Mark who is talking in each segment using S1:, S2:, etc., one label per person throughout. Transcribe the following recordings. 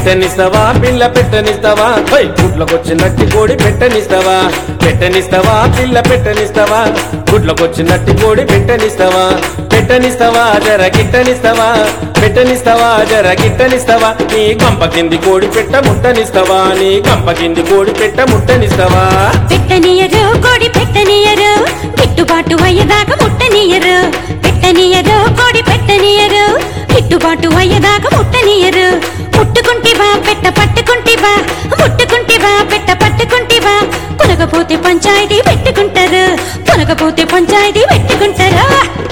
S1: పెట్టనిస్తావా పిల్ల పెట్టనిస్తావా హోయ్ గుడ్లకొచ్చినట్టి కోడి పెట్టనిస్తావా పెట్టనిస్తావా పిల్ల పెట్టనిస్తావా గుడ్లకొచ్చినట్టి కోడి పెట్టనిస్తావా పెట్టనిస్తావా జర గిట్టనిస్తావా పెట్టనిస్తావా జర గిట్టనిస్తావా నీ కంప కింది కోడి పెట్ట ముట్టనిస్తావా నీ కంప కింది కోడి పెట్ట ముట్టనిస్తావా
S2: పెట్టనీయరు కోడి పెట్టనీయరు గిట్టుబాటు అయ్యేదాకా ముట్టనీయరు పెట్టనీయరు కోడి పెట్టనీయరు గిట్టుబాటు అయ్యేదాకా ముట్టనీయరు ముట్టుకుంటివా పెట్ట పట్టుకుంటివా ముట్టుకుంటివా పెట్ట పట్టుకుంటివా పునగపోతే పంచాయతీ పెట్టుకుంటారు పునగపోతే పంచాయతీ పెట్టుకుంటారా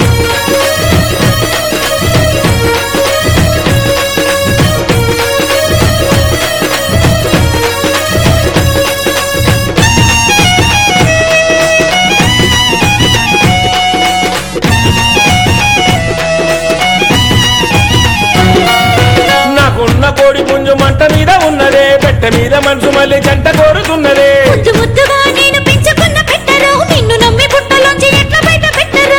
S1: నాకున్న కోడి పుంజు మంట మీద ఉన్నదే పెట్ట మీద మనసు మళ్ళీ జంట కోరుతున్నదే
S2: ముద్దు ముద్దుగా నేను పెంచుకున్న పెట్టరు నిన్ను నమ్మి పుట్టలోంచి ఎట్లా బయట పెట్టరు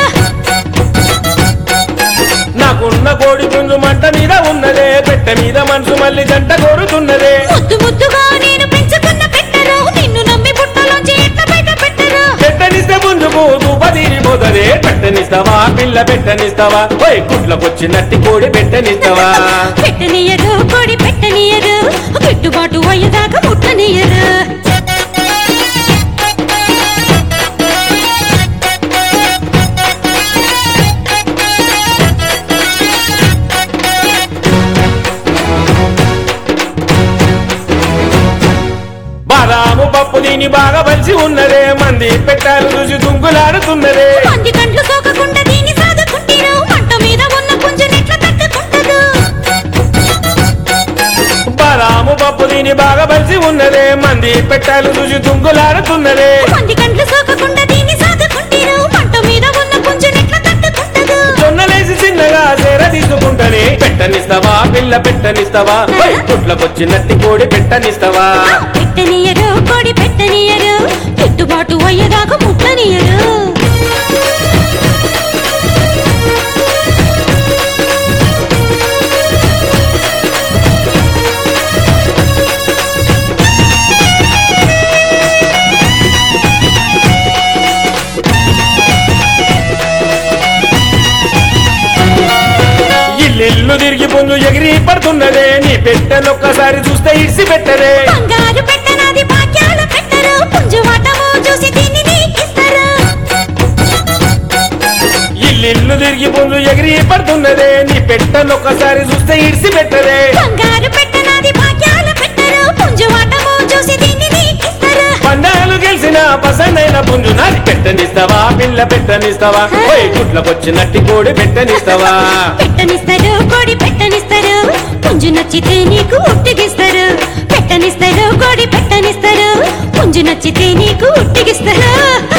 S1: నాకున్న కోడి పుంజు మంట మీద ఉన్నదే పెట్ట మీద మనసు మళ్ళీ జంట కోరుతున్నదే
S2: ముద్దు ముద్దుగా నేను పెంచుకున్న పెట్టరు నిన్ను నమ్మి పుట్టలోంచి ఎట్లా బయట పెట్టరు
S1: పెట్టనిస్తే పుంజుకు దూప తీరిపోతదే పెట్టనిస్తావా పిల్ల పెట్టనిస్తావా ఓయ్ గుడ్లకొచ్చినట్టి కోడి పెట్టనిస్తావా
S2: పెట్టనీయరు కోడి పెట్టనీయరు గిట్టుబాటు అయ్యేదాకా ముట్టనీయరు
S1: బాదాము పప్పు దీని బాగా బలిసి ఉన్నదే మంది పెట్టాలు చూసి తుంగులాడుతున్నదే
S2: మంది కండ్లు సోకకుండా దీన్ని సాదుకుంటారు మంట మీద ఉన్న పుంజునెట్లా తట్టుకుంటారు
S1: బాదాము పప్పు దీని బాగా బలిసి ఉన్నదే మంది పెట్టాలు చూసి తుంగులాడుతున్నదే
S2: మంది కండ్లు సోకకుండా దీన్ని సాదుకుంటారు మంట మీద ఉన్న పుంజునెట్లా తట్టుకుంటారు
S1: జొన్నలేసి చిన్నగా సేర తీసుకుంటనే పెట్టనిస్తావా పిల్ల పెట్టనిస్తావా ఓయ్ గుడ్లకొచ్చినట్టి కోడి పెట్టనిస్తావా
S2: పెట్టనీయరు కోడి పెట్టనీయరు గిట్టుబాటు అయ్యేదాకా ముట్టనీయరు
S1: ఇల్లు తిరిగి పొంగు ఎగిరి పడుతున్నదే నీ పెట్టెలొక్కసారి చూస్తే ఇడిసి పెట్టరే
S2: బంగారు పెట్టనాది భాగ్యాల పెట్టరు పుంజు వాటము చూసి దీన్ని నీకిస్తారు
S1: ఇల్లు తిరిగి పొంగు ఎగిరి పడుతున్నదే నీ పెట్టెలొక్కసారి చూస్తే ఇడిసి పెట్టరే
S2: బంగారు పెట్టనాది భాగ్యాల పెట్టరు పుంజు వాటము చూసి దీన్ని నీకిస్తారు
S1: పండాలు గెలిచిన పసందైన పుంజు నాది పెట్టనిస్తావా పిల్ల పెట్టనిస్తావా ఓయ్ గుడ్లకొచ్చినట్టి కోడి పెట్టనిస్తావా
S2: పెట్టనిస్తారు కోడి పెట్టనిస్తారు పుంజు నచ్చితే నీకు ఉట్టిగిస్తారు పెట్టనిస్తారు కోడి పెట్టనిస్తారు పుంజు నచ్చితే నీకు ఉట్టిగిస్తారు